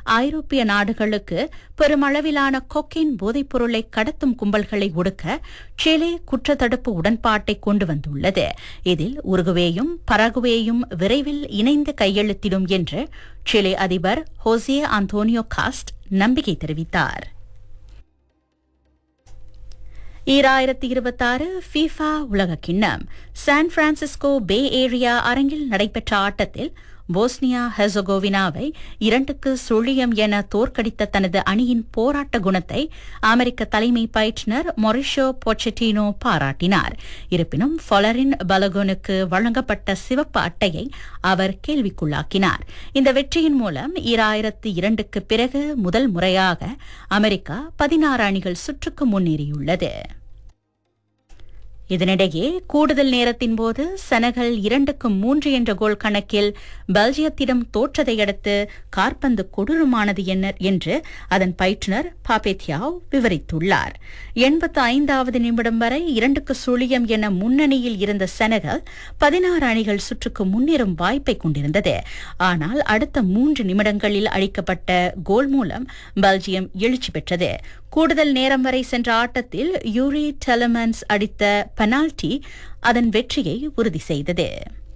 ஐரோப்பிய நாடுகளுக்கு பெருமளவிலான கொக்கைன் போதைப்பொருளை கடத்தும் கும்பல்களை ஒடுக்க சிலே குற்றத்தடுப்பு உடன்பாட்டை கொண்டு வந்துள்ளது இதில் உருகுவேயும் பரகுவேயும் விரைவில் இணைந்து கையெழுத்திடும் என்று சிலே அதிபர் ஹோசியே அந்தோனியோ காஸ்ட் நம்பிக்கை தெரிவித்தார் ஈராயிரத்தி இருபத்தாறு ஃபீஃபா உலக கிண்ணம் சான் பிரான்சிஸ்கோ பே ஏரியா அரங்கில் நடைபெற்ற ஆட்டத்தில் போஸ்னியா ஹெசகோவினாவை இரண்டுக்கு சுழியம் என தோற்கடித்த தனது அணியின் போராட்ட குணத்தை அமெரிக்க தலைமை பயிற்றுநர் மொரிஷோ பொச்செட்டினோ பாராட்டினார் இருப்பினும் ஃபொலரின் பலகோனுக்கு வழங்கப்பட்ட சிவப்பு அட்டையை அவர் கேள்விக்குள்ளாக்கினார் இந்த வெற்றியின் மூலம் ஈராயிரத்து இரண்டுக்கு பிறகு முதல் முறையாக அமெரிக்கா பதினாறு அணிகள் சுற்றுக்கு முன்னேறியுள்ளது இதனிடையே கூடுதல் நேரத்தின் போது செனகல் இரண்டுக்கு மூன்று என்ற கோல் கணக்கில் பெல்ஜியத்திடம் தோற்றதை அடுத்து கார்பந்து கொடூரமானது என்ன என்று அதன் பயிற்றுநர் பாபேத்யாவ் விவரித்துள்ளார் எண்பத்து ஐந்தாவது நிமிடம் வரை இரண்டுக்கு சுழியம் என முன்னணியில் இருந்த செனகல் பதினாறு அணிகள் சுற்றுக்கு முன்னேறும் வாய்ப்பை கொண்டிருந்தது ஆனால் அடுத்த மூன்று நிமிடங்களில் அளிக்கப்பட்ட கோல் மூலம் பெல்ஜியம் எழுச்சி பெற்றது கூடுதல் நேரம் வரை சென்ற ஆட்டத்தில் யூரி டெலமன்ஸ் அடித்த பெனால்டி அதன் வெற்றியை உறுதி செய்தது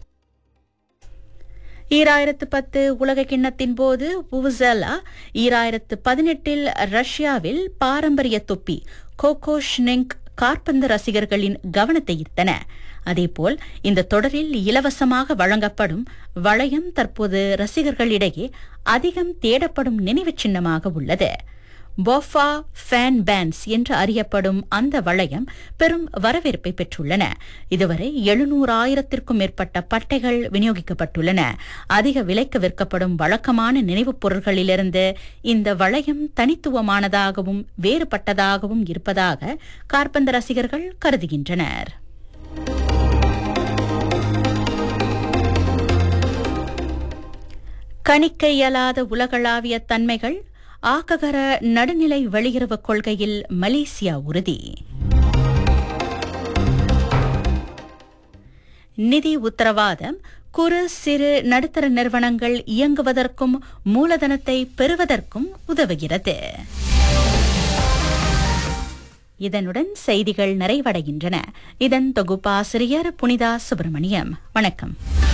ஈராயிரத்து பத்து உலக கிண்ணத்தின் போது உவுசலா ஈராயிரத்து பதினெட்டில் ரஷ்யாவில் பாரம்பரிய தொப்பி கோகோ ஷ்னெங்க் கார்பந்து ரசிகர்களின் கவனத்தை ஈர்த்தன அதேபோல் இந்த தொடரில் இலவசமாக வழங்கப்படும் வளையம் தற்போது ரசிகர்களிடையே அதிகம் தேடப்படும் நினைவுச் சின்னமாக உள்ளது போஃபா ஃபேன் பேண்ட்ஸ் என்று அறியப்படும் அந்த வளையம் பெரும் வரவேற்பை பெற்றுள்ளன இதுவரை எழுநூறாயிரத்திற்கும் மேற்பட்ட பட்டைகள் விநியோகிக்கப்பட்டுள்ளன அதிக விலைக்கு விற்கப்படும் வழக்கமான நினைவுப் பொருட்களிலிருந்து இந்த வளையம் தனித்துவமானதாகவும் வேறுபட்டதாகவும் இருப்பதாக கார்பந்து ரசிகர்கள் கருதுகின்றனர் கணிக்க இயலாத உலகளாவிய தன்மைகள் ஆக்ககர நடுநிலை வெளியுறவு கொள்கையில் மலேசியா உறுதி நிதி உத்தரவாதம் குறு சிறு நடுத்தர நிறுவனங்கள் இயங்குவதற்கும் மூலதனத்தை பெறுவதற்கும் உதவுகிறது இதனுடன் செய்திகள் நிறைவடைகின்றன இதன் தொகுப்பாசிரியர் புனிதா சுப்பிரமணியம் வணக்கம்